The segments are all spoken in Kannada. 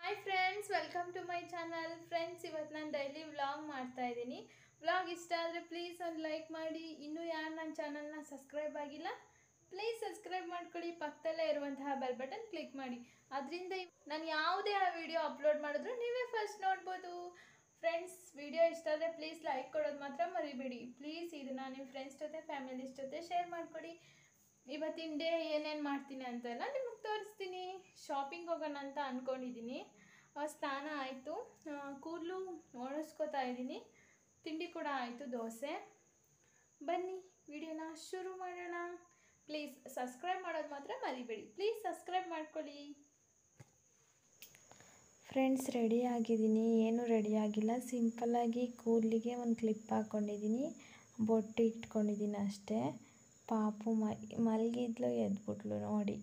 hi friends welcome to my channel friends ಇವತ್ತು ನಾನು ಡೈಲಿ ವ್ಲಾಗ್ ಮಾಡ್ತಾ ಇದ್ದೀನಿ ವ್ಲಾಗ್ ಇಷ್ಟ ಆದರೆ ಪ್ಲೀಸ್ ಒಂದು ಲೈಕ್ ಮಾಡಿ ಇನ್ನೂ ಯಾರು ನನ್ನ ಚಾನಲ್ನ ಸಬ್ಸ್ಕ್ರೈಬ್ ಆಗಿಲ್ಲ ಪ್ಲೀಸ್ ಸಬ್ಸ್ಕ್ರೈಬ್ ಮಾಡ್ಕೊಳ್ಳಿ ಪಕ್ಕದಲ್ಲೇ ಇರುವಂತಹ ಬೆಲ್ ಬಟನ್ ಕ್ಲಿಕ್ ಮಾಡಿ ಅದರಿಂದ ನಾನು ಯಾವುದೇ ಆ ವಿಡಿಯೋ ಅಪ್ಲೋಡ್ ಮಾಡಿದ್ರು ನೀವೇ ಫಸ್ಟ್ ನೋಡ್ಬೋದು ಫ್ರೆಂಡ್ಸ್ ವಿಡಿಯೋ ಇಷ್ಟ ಆದರೆ ಪ್ಲೀಸ್ ಲೈಕ್ ಕೊಡೋದು ಮಾತ್ರ ಮರಿಬೇಡಿ ಪ್ಲೀಸ್ ಇದನ್ನು ನಿಮ್ಮ ಫ್ರೆಂಡ್ಸ್ ಜೊತೆ ಫ್ಯಾಮಿಲೀಸ್ ಜೊತೆ ಶೇರ್ ಮಾಡಿಕೊಡಿ ಇವತ್ತಿನ ಡೇ ಏನೇನು ಮಾಡ್ತೀನಿ ಅಂತೆಲ್ಲ ನಿಮಗೆ ತೋರಿಸ್ತೀನಿ ಶಾಪಿಂಗ್ ಹೋಗೋಣ ಅಂತ ಅಂದ್ಕೊಂಡಿದ್ದೀನಿ ಸ್ನಾನ ಆಯಿತು ಕೂದಲು ಒಣಗಿಸ್ಕೋತಾ ಇದ್ದೀನಿ ತಿಂಡಿ ಕೂಡ ಆಯಿತು ದೋಸೆ ಬನ್ನಿ ವಿಡಿಯೋನ ಶುರು ಮಾಡೋಣ ಪ್ಲೀಸ್ ಸಬ್ಸ್ಕ್ರೈಬ್ ಮಾಡೋದು ಮಾತ್ರ ಮರಿಬೇಡಿ ಪ್ಲೀಸ್ ಸಬ್ಸ್ಕ್ರೈಬ್ ಮಾಡ್ಕೊಳ್ಳಿ ಫ್ರೆಂಡ್ಸ್ ರೆಡಿ ಆಗಿದ್ದೀನಿ ಏನು ರೆಡಿ ಆಗಿಲ್ಲ ಸಿಂಪಲ್ಲಾಗಿ ಕೂದಲಿಗೆ ಒಂದು ಕ್ಲಿಪ್ ಹಾಕ್ಕೊಂಡಿದ್ದೀನಿ ಬೊಟ್ಟು ಇಟ್ಕೊಂಡಿದ್ದೀನಿ ಅಷ್ಟೇ ಪಾಪು ಮ ಮಲಗಿದ್ಲು ಎದ್ಬಿಟ್ಲು ನೋಡಿ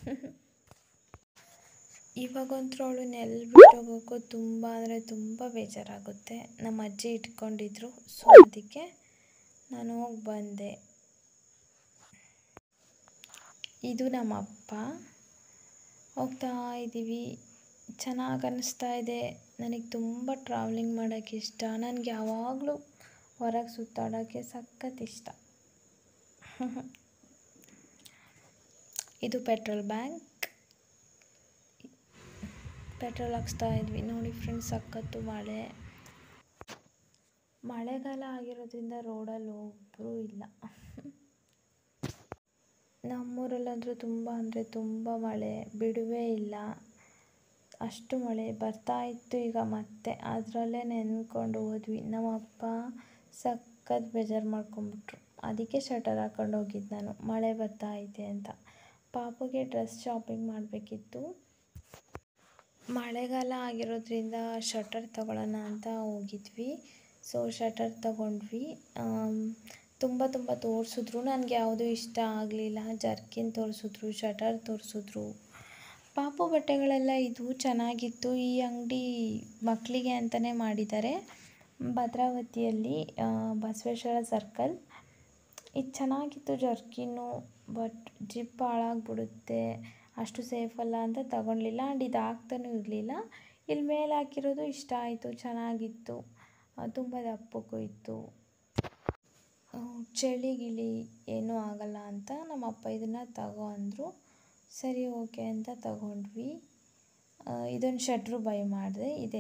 ಇವಾಗಂತೂ ಅವಳು ನೆಲ್ ಬಿಟ್ಟು ಹೋಗೋಕ್ಕೂ ತುಂಬ ಅಂದರೆ ತುಂಬ ಬೇಜಾರಾಗುತ್ತೆ ನಮ್ಮ ಅಜ್ಜಿ ಇಟ್ಕೊಂಡಿದ್ರು ಸೊ ಅದಕ್ಕೆ ನಾನು ಹೋಗಿ ಬಂದೆ ಇದು ನಮ್ಮ ಅಪ್ಪ ಹೋಗ್ತಾ ಇದ್ದೀವಿ ಚೆನ್ನಾಗಿ ಅನ್ನಿಸ್ತಾ ಇದೆ ನನಗೆ ತುಂಬ ಟ್ರಾವೆಲಿಂಗ್ ಮಾಡೋಕ್ಕೆ ಇಷ್ಟ ನನಗೆ ಯಾವಾಗಲೂ ಹೊರಗೆ ಸುತ್ತಾಡೋಕ್ಕೆ ಸಖತ್ ಇಷ್ಟ ಇದು ಪೆಟ್ರೋಲ್ ಬ್ಯಾಂಕ್ ಪೆಟ್ರೋಲ್ ಹಾಕ್ಸ್ತಾ ಇದ್ವಿ ನೋಡಿ ಫ್ರೆಂಡ್ಸ್ ಸಖತ್ತು ಮಳೆ ಮಳೆಗಾಲ ಆಗಿರೋದ್ರಿಂದ ರೋಡಲ್ಲಿ ಒಬ್ಬರೂ ಇಲ್ಲ ನಮ್ಮೂರಲ್ಲಂದ್ರೂ ತುಂಬ ಅಂದರೆ ತುಂಬ ಮಳೆ ಬಿಡುವೇ ಇಲ್ಲ ಅಷ್ಟು ಮಳೆ ಬರ್ತಾ ಇತ್ತು ಈಗ ಮತ್ತೆ ಅದರಲ್ಲೇ ನೆನ್ಕೊಂಡು ಹೋದ್ವಿ ನಮ್ಮ ಅಪ್ಪ ಸಖತ್ ಬೇಜಾರು ಮಾಡ್ಕೊಂಬಿಟ್ರು ಅದಕ್ಕೆ ಶಟರ್ ಹಾಕೊಂಡು ಹೋಗಿದ್ದು ನಾನು ಮಳೆ ಬರ್ತಾ ಐತೆ ಅಂತ ಪಾಪುಗೆ ಡ್ರೆಸ್ ಶಾಪಿಂಗ್ ಮಾಡಬೇಕಿತ್ತು ಮಳೆಗಾಲ ಆಗಿರೋದ್ರಿಂದ ಶಟರ್ ತಗೊಳ್ಳೋಣ ಅಂತ ಹೋಗಿದ್ವಿ ಸೊ ಶಟರ್ ತಗೊಂಡ್ವಿ ತುಂಬ ತುಂಬ ತೋರಿಸಿದ್ರು ನನಗೆ ಯಾವುದೂ ಇಷ್ಟ ಆಗಲಿಲ್ಲ ಜರ್ಕಿನ್ ತೋರಿಸಿದ್ರು ಶಟರ್ ತೋರಿಸಿದ್ರು ಪಾಪು ಬಟ್ಟೆಗಳೆಲ್ಲ ಇದು ಚೆನ್ನಾಗಿತ್ತು ಈ ಅಂಗಡಿ ಮಕ್ಕಳಿಗೆ ಅಂತಲೇ ಮಾಡಿದ್ದಾರೆ ಭದ್ರಾವತಿಯಲ್ಲಿ ಬಸವೇಶ್ವರ ಸರ್ಕಲ್ ಇದು ಚೆನ್ನಾಗಿತ್ತು ಜರ್ಕಿನ್ನು ಬಟ್ ಜಿಪ್ ಹಾಳಾಗ್ಬಿಡುತ್ತೆ ಅಷ್ಟು ಸೇಫಲ್ಲ ಅಂತ ತಗೊಳ್ಲಿಲ್ಲ ಆ್ಯಂಡ್ ಇದು ಹಾಕ್ತಾನೂ ಇರಲಿಲ್ಲ ಇಲ್ಲಿ ಮೇಲೆ ಹಾಕಿರೋದು ಇಷ್ಟ ಆಯಿತು ಚೆನ್ನಾಗಿತ್ತು ತುಂಬ ದಪ್ಪಕ್ಕೂ ಇತ್ತು ಚಳಿ ಗಿಳಿ ಏನೂ ಆಗಲ್ಲ ಅಂತ ನಮ್ಮ ಅಪ್ಪ ಇದನ್ನು ತಗೋ ಅಂದರು ಸರಿ ಓಕೆ ಅಂತ ತಗೊಂಡ್ವಿ ಇದೊಂದು ಶಟ್ರು ಬೈ ಮಾಡಿದೆ ಇದೆ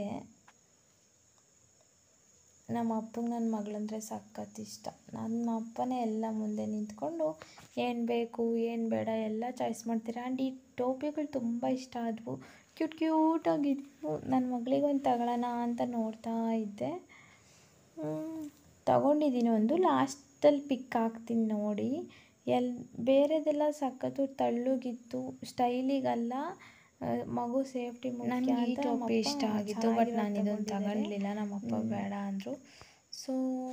ನಮ್ಮ ಅಪ್ಪಂಗೆ ನನ್ನ ಮಗಳಂದರೆ ಸಖತ್ ಇಷ್ಟ ನನ್ನ ಅಪ್ಪನೇ ಎಲ್ಲ ಮುಂದೆ ನಿಂತ್ಕೊಂಡು ಏನು ಬೇಕು ಏನು ಬೇಡ ಎಲ್ಲ ಚಾಯ್ಸ್ ಮಾಡ್ತೀರಾ ಆ್ಯಂಡ್ ಈ ಟೋಪಿಗಳು ತುಂಬ ಇಷ್ಟ ಆದವು ಕ್ಯೂಟ್ ಕ್ಯೂಟಾಗಿದ್ವು ನನ್ನ ಮಗಳಿಗೆ ಒಂದು ತಗೊಳ್ಳೋಣ ಅಂತ ನೋಡ್ತಾ ಇದ್ದೆ ತಗೊಂಡಿದ್ದೀನಿ ಒಂದು ಲಾಸ್ಟಲ್ಲಿ ಪಿಕ್ ಹಾಕ್ತೀನಿ ನೋಡಿ ಎಲ್ಲಿ ಬೇರೆದೆಲ್ಲ ಸಖತ್ತು ತಳ್ಳುಗಿತ್ತು ಸ್ಟೈಲಿಗಲ್ಲ ಮಗು ಸೇಫ್ಟಿ ನನಗೆ ಈ ಟೋಪಿ ಇಷ್ಟ ಆಗಿತ್ತು ಬಟ್ ನಾನು ಇದನ್ನು ತಗೊಳ್ಲಿಲ್ಲ ನಮ್ಮಪ್ಪ ಬೇಡ ಅಂದರು ಸೊ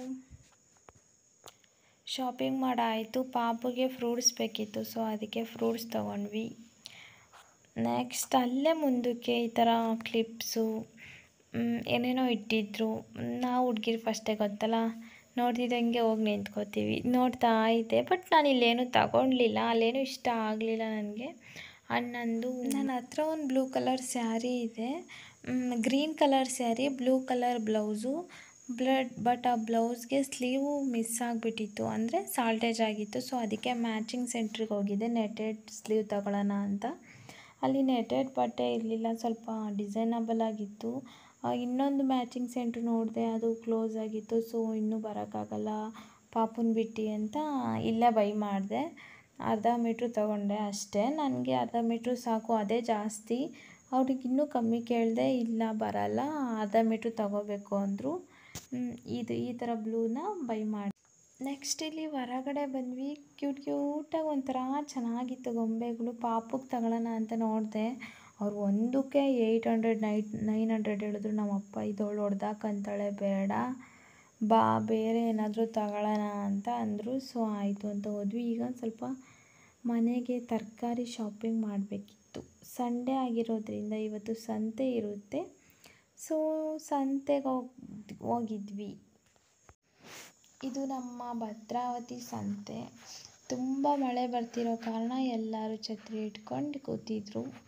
ಶಾಪಿಂಗ್ ಮಾಡಾಯಿತು ಪಾಪುಗೆ ಫ್ರೂಟ್ಸ್ ಬೇಕಿತ್ತು ಸೊ ಅದಕ್ಕೆ ಫ್ರೂಟ್ಸ್ ತೊಗೊಂಡ್ವಿ ನೆಕ್ಸ್ಟ್ ಅಲ್ಲೇ ಮುಂದಕ್ಕೆ ಈ ಥರ ಕ್ಲಿಪ್ಸು ಏನೇನೋ ಇಟ್ಟಿದ್ರು ನಾವು ಹುಡ್ಗಿರು ಫಸ್ಟೇ ಗೊತ್ತಲ್ಲ ನೋಡ್ತಿದ್ದಂಗೆ ಹೋಗಿ ನಿಂತ್ಕೋತೀವಿ ನೋಡ್ತಾ ಇದ್ದೆ ಬಟ್ ನಾನು ಇಲ್ಲೇನು ತಗೊಳ್ಲಿಲ್ಲ ಅಲ್ಲೇನು ಇಷ್ಟ ಆಗಲಿಲ್ಲ ನನಗೆ ಆ್ಯಂಡ್ ನಂದು ನನ್ನ ಹತ್ರ ಒಂದು ಬ್ಲೂ ಕಲರ್ ಸ್ಯಾರಿ ಇದೆ green colour sari blue colour blouse ಬ್ಲಡ್ ಬಟ್ ಆ ಬ್ಲೌಸ್ಗೆ ಸ್ಲೀವು ಮಿಸ್ ಆಗಿಬಿಟ್ಟಿತ್ತು ಅಂದರೆ ಸಾಲ್ಟೇಜ್ ಆಗಿತ್ತು ಸೊ ಅದಕ್ಕೆ ಮ್ಯಾಚಿಂಗ್ ಸೆಂಟ್ರಿಗೆ ಹೋಗಿದ್ದೆ ನೆಟೆಡ್ ಸ್ಲೀವ್ ತಗೊಳ್ಳೋಣ ಅಂತ ಅಲ್ಲಿ ನೆಟೆಡ್ ಬಟ್ಟೆ ಇರಲಿಲ್ಲ ಸ್ವಲ್ಪ ಡಿಸೈನಬಲ್ ಆಗಿತ್ತು ಇನ್ನೊಂದು ಮ್ಯಾಚಿಂಗ್ ಸೆಂಟ್ರ್ ನೋಡಿದೆ ಅದು ಕ್ಲೋಸ್ ಆಗಿತ್ತು ಸೊ ಇನ್ನೂ ಬರೋಕ್ಕಾಗಲ್ಲ ಪಾಪುನ ಬಿಟ್ಟು ಅಂತ ಇಲ್ಲೇ ಬೈ ಮಾಡಿದೆ ಅರ್ಧ ಮೀಟ್ರ್ ತೊಗೊಂಡೆ ಅಷ್ಟೇ ನನಗೆ ಅರ್ಧ ಮೀಟ್ರ್ ಸಾಕು ಅದೇ ಜಾಸ್ತಿ ಅವ್ರಿಗೆ ಇನ್ನೂ ಕಮ್ಮಿ ಕೇಳಿದೆ ಇಲ್ಲ ಬರಲ್ಲ ಅರ್ಧ ಮೀಟ್ರ್ ತಗೋಬೇಕು ಅಂದರು ಇದು ಈ ಥರ ಬ್ಲೂನ ಬೈ ಮಾಡಿ ನೆಕ್ಸ್ಟ್ ಇಲ್ಲಿ ಹೊರಗಡೆ ಬಂದ್ವಿ ಕ್ಯೂಟ್ ಕ್ಯೂಟಾಗಿ ಒಂಥರ ಚೆನ್ನಾಗಿತ್ತು ಗೊಂಬೆಗಳು ಪಾಪುಗೆ ತಗೊಳ್ಳೋಣ ಅಂತ ನೋಡಿದೆ ಅವ್ರು ಒಂದಕ್ಕೆ ಏಯ್ಟ್ ಹಂಡ್ರೆಡ್ ನೈಟ್ ನೈನ್ ಹಂಡ್ರೆಡ್ ಹೇಳಿದ್ರು ನಮ್ಮಪ್ಪ ಇದವಳು ಹೊಡ್ದಾಕಂತಾಳೆ ಬೇಡ ಬಾ ಬೇರೆ ಏನಾದರೂ ತಗೊಳ್ಳೋಣ ಅಂತ ಅಂದರು ಸೊ ಆಯಿತು ಅಂತ ಹೋದ್ವಿ ಈಗ ಒಂದು ಸ್ವಲ್ಪ ಮನೆಗೆ ತರಕಾರಿ ಶಾಪಿಂಗ್ ಮಾಡಬೇಕಿತ್ತು ಸಂಡೇ ಆಗಿರೋದ್ರಿಂದ ಇವತ್ತು ಸಂತೆ ಇರುತ್ತೆ ಸೊ ಸಂತೆಗೆ ಹೋಗಿ ಹೋಗಿದ್ವಿ ಇದು ನಮ್ಮ ಭದ್ರಾವತಿ ಸಂತೆ ತುಂಬ ಮಳೆ ಬರ್ತಿರೋ ಕಾರಣ ಎಲ್ಲರೂ ಛತ್ರಿ ಇಟ್ಕೊಂಡು ಕೂತಿದ್ರು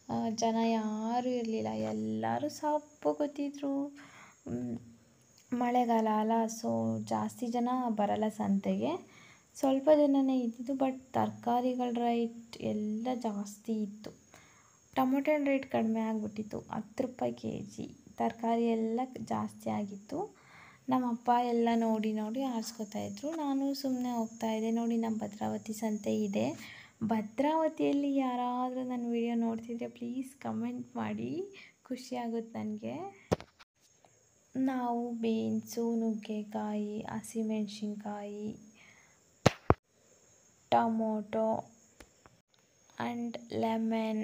ಆ, ಜನ ಯಾರೂ ಇರಲಿಲ್ಲ ಎಲ್ಲರೂ ಸಪ್ಪು ಕೂತಿದ್ರು ಮ್, ಮಳೆಗಾಲ ಅಲ್ಲ ಸೊ ಜಾಸ್ತಿ ಜನ ಬರಲ್ಲ ಸಂತೆಗೆ ಸ್ವಲ್ಪ ಜನನೇ ಇದ್ದಿದ್ದು ಬಟ್ ತರಕಾರಿಗಳ ರೇಟ್ ಎಲ್ಲ ಜಾಸ್ತಿ ಇತ್ತು ಟೊಮೊಟೊ ಹಣ್ಣು ರೇಟ್ ಕಡಿಮೆ ಆಗಿಬಿಟ್ಟಿತ್ತು ಹತ್ತು ರೂಪಾಯಿ ಕೆ ಜಿ ತರಕಾರಿ ಎಲ್ಲ ಜಾಸ್ತಿ ಆಗಿತ್ತು ನಮ್ಮ ಅಪ್ಪ ಎಲ್ಲ ನೋಡಿ ನೋಡಿ ಆರಿಸ್ಕೊತಾ ಇದ್ರು ನಾನು ಸುಮ್ಮನೆ ಹೋಗ್ತಾಯಿದ್ದೆ ನೋಡಿ ನಮ್ಮ ಭದ್ರಾವತಿ ಸಂತೆ ಇದೆ ಭದ್ರಾವತಿಯಲ್ಲಿ ಯಾರಾದರೂ ನನ್ನ ವಿಡಿಯೋ ನೋಡ್ತಿದ್ರೆ ಪ್ಲೀಸ್ ಕಮೆಂಟ್ ಮಾಡಿ ಖುಷಿ ಆಗುತ್ತೆ ನನಗೆ ನಾವು ಬೀನ್ಸು ನುಗ್ಗೆಕಾಯಿ ಹಸಿಮೆಣ್ಸಿನ್ಕಾಯಿ ಟೊಮೊಟೊ ಆ್ಯಂಡ್ ಲೆಮನ್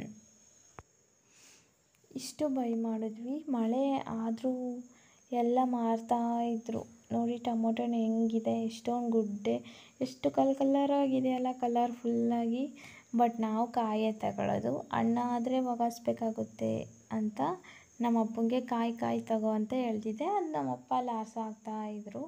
ಇಷ್ಟು ಬೈ ಮಾಡಿದ್ವಿ ಮಳೆ ಆದರೂ ಎಲ್ಲ ಮಾರ್ತಾ ಇದ್ರು ನೋಡಿ ಟೊಮೊಟೊ ಹಣ್ಣು ಹೆಂಗಿದೆ ಎಷ್ಟೊಂದು ಗುಡ್ಡೆ ಎಷ್ಟು ಕಲ್ ಕಲರ್ ಆಗಿದೆಯಲ್ಲ ಕಲರ್ಫುಲ್ಲಾಗಿ ಬಟ್ ನಾವು ಕಾಯೇ ತಗೊಳ್ಳೋದು ಅಣ್ಣ ಆದರೆ ಒಗಾಸ್ಬೇಕಾಗುತ್ತೆ ಅಂತ ನಮ್ಮ ಅಪ್ಪಂಗೆ ಕಾಯಿ ಕಾಯಿ ತಗೋ ಅಂತ ಹೇಳ್ತಿದ್ದೆ ಅದು ನಮ್ಮ ಅಪ್ಪ ಲಾಸ ಆಗ್ತಾ ಇದ್ರು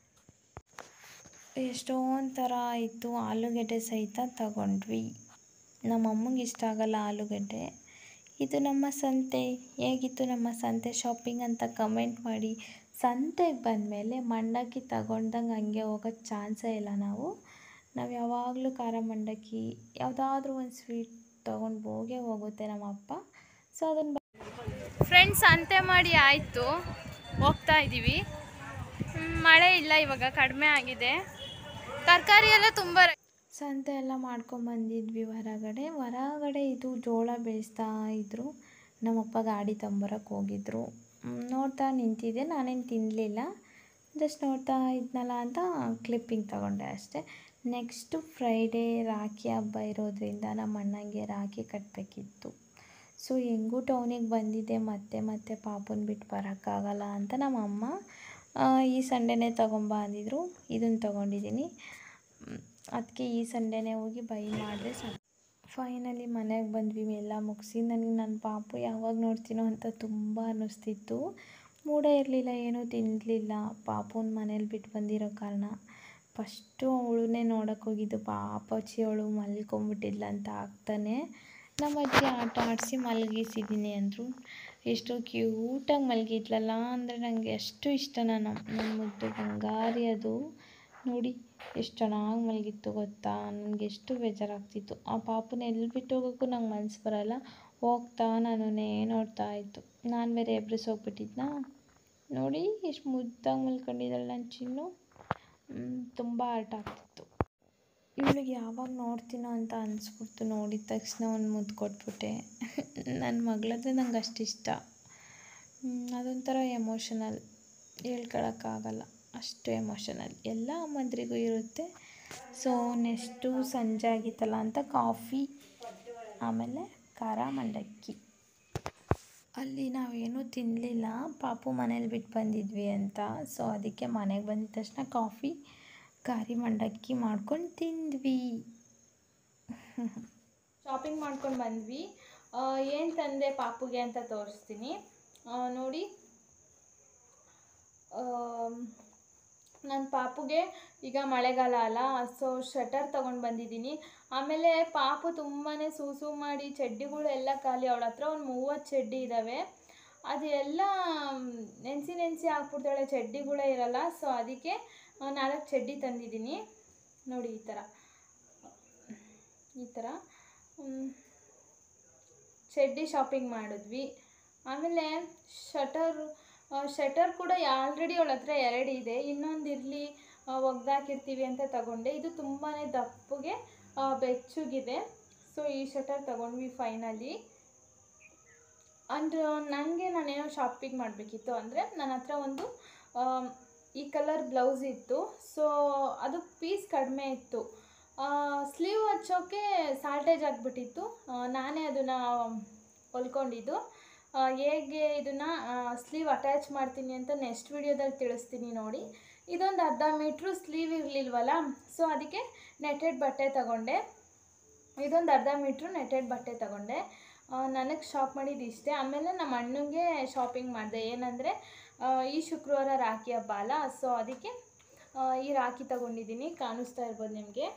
ಎಷ್ಟೊಂದು ಥರ ಇತ್ತು ಆಲೂಗೆಡ್ಡೆ ಸಹಿತ ತಗೊಂಡ್ವಿ ನಮ್ಮ ಅಮ್ಮಂಗೆ ಇಷ್ಟ ಆಗಲ್ಲ ಆಲೂಗೆಡ್ಡೆ ಇದು ನಮ್ಮ ಸಂತೆ ಹೇಗಿತ್ತು ನಮ್ಮ ಸಂತೆ ಶಾಪಿಂಗ್ ಅಂತ ಕಮೆಂಟ್ ಮಾಡಿ ಸಂತೆಗೆ ಬಂದಮೇಲೆ ಮಂಡಕ್ಕಿ ತಗೊಂಡಂಗೆ ಹಂಗೆ ಹೋಗೋಕ್ಕೆ ಚಾನ್ಸೇ ಇಲ್ಲ ನಾವು ನಾವು ಯಾವಾಗಲೂ ಖಾರ ಮಂಡಕ್ಕಿ ಯಾವುದಾದ್ರೂ ಒಂದು ಸ್ವೀಟ್ ತೊಗೊಂಡು ಹೋಗೇ ಹೋಗುತ್ತೆ ನಮ್ಮ ಅಪ್ಪ ಸೊ ಅದನ್ನು ಫ್ರೆಂಡ್ಸ್ ಅಂತೆ ಮಾಡಿ ಆಯಿತು ಹೋಗ್ತಾ ಇದ್ದೀವಿ ಹ್ಮ್, ಮಳೆ ಇಲ್ಲ ಇವಾಗ ಕಡಿಮೆ ಆಗಿದೆ ತರಕಾರಿ ಎಲ್ಲ ತುಂಬ ಸಂತೆ ಎಲ್ಲ ಮಾಡ್ಕೊಂಬಂದಿದ್ವಿ ಹೊರಗಡೆ ಹೊರಗಡೆ ಇದು ಜೋಳ ಬೇಯಿಸ್ತಾ ಇದ್ರು ನಮ್ಮಪ್ಪ ಗಾಡಿ ತಂಬರಕ್ಕೆ ಹೋಗಿದ್ರು ಮ್, ನೋಡ್ತಾ ನಿಂತಿದ್ದೆ ನಾನೇನು ತಿನ್ನಲಿಲ್ಲ ಜಸ್ಟ್ ನೋಡ್ತಾ ಇದ್ನಲ್ಲ ಅಂತ ಕ್ಲಿಪ್ಪಿಂಗ್ ತಗೊಂಡೆ ಅಷ್ಟೇ ನೆಕ್ಸ್ಟು ಫ್ರೈಡೇ ರಾಖಿ ಹಬ್ಬ ಇರೋದ್ರಿಂದ ನಮ್ಮ ಅಣ್ಣಂಗೆ ರಾಖಿ ಕಟ್ಟಬೇಕಿತ್ತು ಸೊ ಹೆಂಗೂ ಟೌನಿಗೆ ಬಂದಿದ್ದೆ ಮತ್ತೆ ಮತ್ತೆ ಪಾಪುನ ಬಿಟ್ಟು ಬರೋಕ್ಕಾಗಲ್ಲ ಅಂತ ನಮ್ಮ ಅಮ್ಮ ಆ, ಈ ಸಂಡೇನೇ ತಗೊಂಬ ಅಂದಿದ್ರು ಇದನ್ನು ತೊಗೊಂಡಿದ್ದೀನಿ ಅದಕ್ಕೆ ಈ ಸಂಡೇನೇ ಹೋಗಿ ಬೈ ಮಾಡಿದ್ರೆ ಸಾಕು ಫೈನಲಿ ಮನೆಗೆ ಬಂದ್ವಿ ಎಲ್ಲ ಮುಗಿಸಿ ನನಗೆ ನನ್ನ ಪಾಪು ಯಾವಾಗ ನೋಡ್ತೀನೋ ಅಂತ ತುಂಬ ಅನ್ನಿಸ್ತಿತ್ತು ಮೂಡೇ ಇರಲಿಲ್ಲ ಏನೂ ತಿನ್ನಲಿಲ್ಲ ಪಾಪುನ ಮನೇಲಿ ಬಿಟ್ಟು ಬಂದಿರೋ ಕಾರಣ ಫಸ್ಟು ಅವಳನ್ನೇ ನೋಡೋಕೆ ಹೋಗಿದ್ದು ಪಾಪಚ್ಚಿ ಅವಳು ಮಲ್ಕೊಂಬಿಟ್ಟಿಲ್ಲ ಅಂತ ಆಗ್ತಾನೆ ನಮ್ಮ ಅಜ್ಜಿ ಆಟ ಆಡಿಸಿ ಮಲಗಿಸಿದ್ದೀನಿ ಅಂದರು ಎಷ್ಟು ಕ್ಯೂಟಾಗಿ ಮಲಗಿದ್ಲಲ್ಲ ಅಂದರೆ ನನಗೆ ಎಷ್ಟು ಇಷ್ಟ ನಾನು ನನ್ನ ಮುದ್ದು ಬಂಗಾರಿ ಅದು ನೋಡಿ ಎಷ್ಟು ಚೆನ್ನಾಗಿ ಮಲಗಿತ್ತು ಗೊತ್ತಾ ನನಗೆ ಎಷ್ಟು ಬೇಜಾರಾಗ್ತಿತ್ತು ಆ ಪಾಪನ ಎಲ್ಲಿ ಬಿಟ್ಟು ಹೋಗೋಕ್ಕೂ ನಂಗೆ ಮನ್ಸು ಬರಲ್ಲ ಹೋಗ್ತಾ ನಾನೇ ನೋಡ್ತಾ ಇತ್ತು ನಾನು ಬೇರೆ ಎಬ್ರಿಸ್ ಹೋಗ್ಬಿಟ್ಟಿದ್ನಾ ನೋಡಿ ಎಷ್ಟು ಮುದ್ದಾಗಿ ಮಲ್ಕೊಂಡಿದ್ದಾಳೆ ನನ್ನ ಚಿನ್ನು ತುಂಬ ಆಟ ಆಗ್ತಿತ್ತು ಇವಳಿಗೆ ಯಾವಾಗ ನೋಡ್ತೀನೋ ಅಂತ ಅನಿಸ್ಬಿಡ್ತು ನೋಡಿದ ತಕ್ಷಣ ಒಂದು ಮುದ್ದು ಕೊಟ್ಬಿಟ್ಟೆ ನನ್ನ ಮಗಳಂದ್ರೆ ನಂಗೆ ಅಷ್ಟು ಇಷ್ಟ ಹ್ಮ್, ಅದೊಂಥರ ಎಮೋಷನಲ್ ಹೇಳ್ಕೊಳಕ್ಕಾಗಲ್ಲ ಅಷ್ಟು ಎಮೋಷನಲ್ ಎಲ್ಲ ಅಮ್ಮಂದ್ರಿಗೂ ಇರುತ್ತೆ ಸೊ ನೆಕ್ಸ್ಟು ಸಂಜೆ ಆಗಿತ್ತಲ್ಲ ಅಂತ ಕಾಫಿ ಆಮೇಲೆ ಖಾರ ಮಂಡಕ್ಕಿ ಅಲ್ಲಿ ನಾವೇನೂ ತಿನ್ನಲಿಲ್ಲ ಪಾಪು ಮನೇಲಿ ಬಿಟ್ಟು ಬಂದಿದ್ವಿ ಅಂತ ಸೊ ಅದಕ್ಕೆ ಮನೆಗೆ ಬಂದಿದ ತಕ್ಷಣ ಕಾಫಿ ಖಾರಿ ಮಂಡಕ್ಕಿ ಮಾಡ್ಕೊಂಡು ತಿಂದ್ವಿ ಶಾಪಿಂಗ್ ಮಾಡ್ಕೊಂಡು ಬಂದ್ವಿ ಏನು ತಂದೆ ಪಾಪುಗೆ ಅಂತ ತೋರಿಸ್ತೀನಿ ಆ, ನೋಡಿ ನನ್ನ ಪಾಪುಗೆ ಈಗ ಮಳೆಗಾಲ ಅಲ್ಲ ಸೊ ಶಟರ್ ತೊಗೊಂಡು ಬಂದಿದ್ದೀನಿ ಆಮೇಲೆ ಪಾಪು ತುಂಬಾ ಸೂಸು ಮಾಡಿ ಚಡ್ಡಿಗಳು ಎಲ್ಲ ಖಾಲಿ ಅವಳ ಹತ್ರ ಒಂದು ಮೂವತ್ತು ಚಡ್ಡಿ ಇದ್ದಾವೆ ಅದು ಎಲ್ಲ ನೆನೆಸಿ ನೆನೆಸಿ ಹಾಕ್ಬಿಡ್ತಾಳೆ ಚಡ್ಡಿಗಳೇ ಇರಲ್ಲ ಸೊ ಅದಕ್ಕೆ ನಾಲ್ಕು ಚಡ್ಡಿ ತಂದಿದ್ದೀನಿ ನೋಡಿ ಈ ಥರ ಈ ಥರ ಮ್, ಚಡ್ಡಿ ಶಾಪಿಂಗ್ ಮಾಡಿದ್ವಿ ಆಮೇಲೆ ಶಟರ್ ಶಟರ್ ಕೂಡ ಆಲ್ರೆಡಿ ಅವಳ ಹತ್ರ ಎರಡು ಇದೆ ಇನ್ನೊಂದು ಇರಲಿ ಒಗ್ದಾಕಿರ್ತೀವಿ ಅಂತ ತಗೊಂಡೆ ಇದು ತುಂಬಾ ದಪ್ಪಗೆ ಆ, ಬೆಚ್ಚಗಿದೆ ಸೊ ಈ ಶಟರ್ ತಗೊಂಡ್ವಿ ಫೈನಲಿ ಅಂಡ್ ನನಗೆ ನಾನೇನೋ ಶಾಪಿಂಗ್ ಮಾಡಬೇಕಿತ್ತು ಅಂದರೆ ನನ್ನ ಹತ್ರ ಒಂದು ಆಮ್, ಈ ಕಲರ್ ಬ್ಲೌಸ್ ಇತ್ತು ಸೊ ಅದು ಪೀಸ್ ಕಡಿಮೆ ಇತ್ತು ಸ್ಲೀವ್ ಹಚ್ಚೋಕ್ಕೆ ಸಾಲ್ಟೇಜ್ ಆಗಿಬಿಟ್ಟಿತ್ತು ನಾನೇ ಅದನ್ನು ಹೊಲ್ಕೊಂಡಿದ್ದು ಆ, ಹೇಗೆ ಇದನ್ನು ಸ್ಲೀವ್ ಅಟ್ಯಾಚ್ ಮಾಡ್ತೀನಿ ಅಂತ ನೆಕ್ಸ್ಟ್ ವಿಡಿಯೋದಲ್ಲಿ ತಿಳಿಸ್ತೀನಿ ನೋಡಿ ಇದೊಂದು ಅರ್ಧ ಮೀಟ್ರು ಸ್ಲೀವ್ ಇರಲಿಲ್ವಲ್ಲ ಸೊ ಅದಕ್ಕೆ ನೆಟೆಡ್ ಬಟ್ಟೆ ತಗೊಂಡೆ ಇದೊಂದು ಅರ್ಧ ಮೀಟ್ರು ನೆಟೆಡ್ ಬಟ್ಟೆ ತಗೊಂಡೆ ನನಗೆ ಶಾಪ್ ಮಾಡಿದ್ದು ಇಷ್ಟೇ ಆಮೇಲೆ ನಮ್ಮ ಅಣ್ಣಂಗೆ ಶಾಪಿಂಗ್ ಮಾಡಿದೆ ಏನಂದರೆ ಈ ಶುಕ್ರವಾರ ರಾಖಿ ಹಬ್ಬ ಅಲ್ಲ ಸೊ ಅದಕ್ಕೆ ಆ, ಈ ರಾಖಿ ತಗೊಂಡಿದ್ದೀನಿ ಕಾಣಿಸ್ತಾ ಇರ್ಬೋದು ನಿಮಗೆ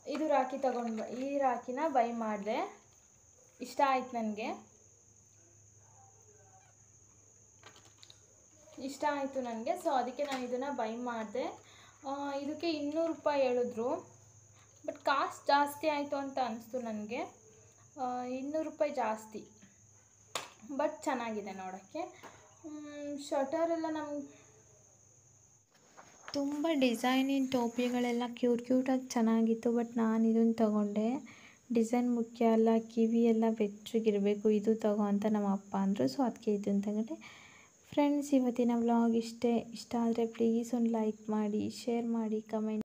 ಇದು ರಾಖಿ ತಗೊಂಡು ಈ ರಾಖಿನ ಬೈ ಮಾಡಿದೆ ಇಷ್ಟ ಆಯ್ತು ನನಗೆ ಇಷ್ಟ ಆಯಿತು ನನಗೆ ಸೊ ಅದಕ್ಕೆ ನಾನು ಇದನ್ನು ಬೈ ಮಾಡಿದೆ ಇದಕ್ಕೆ ಇನ್ನೂರು ರೂಪಾಯಿ ಹೇಳಿದ್ರು ಬಟ್ ಕಾಸ್ಟ್ ಜಾಸ್ತಿ ಆಯಿತು ಅಂತ ಅನಿಸ್ತು ನನಗೆ ಇನ್ನೂರು ರೂಪಾಯಿ ಜಾಸ್ತಿ ಬಟ್ ಚೆನ್ನಾಗಿದೆ ನೋಡೋಕ್ಕೆ ಶಟರ್ ಎಲ್ಲ ನಮ್ಗೆ ತುಂಬ ಡಿಸೈನಿನ ಟೋಪಿಗಳೆಲ್ಲ ಕ್ಯೂಟ್ ಕ್ಯೂಟಾಗಿ ಚೆನ್ನಾಗಿತ್ತು ಬಟ್ ನಾನು ಇದನ್ನು ತಗೊಂಡೆ ಡಿಸೈನ್ ಮುಖ್ಯ ಅಲ್ಲ ಕಿವಿ ಎಲ್ಲ ಬೆಚ್ಚಗಿರಬೇಕು ಇದು ತಗೋ ಅಂತ ನಮ್ಮ ಅಪ್ಪ ಅಂದರು ಸೊ ಅದಕ್ಕೆ ಇದನ್ನು ತಗೊಂಡೆ ಫ್ರೆಂಡ್ಸ್ ಇವತ್ತಿನ ವ್ಲಾಗ್ ಇಷ್ಟೇ ಇಷ್ಟ ಆದರೆ ಪ್ಲೀಸ್ ಒಂದು ಲೈಕ್ ಮಾಡಿ ಶೇರ್ ಮಾಡಿ ಕಮೆಂಟ್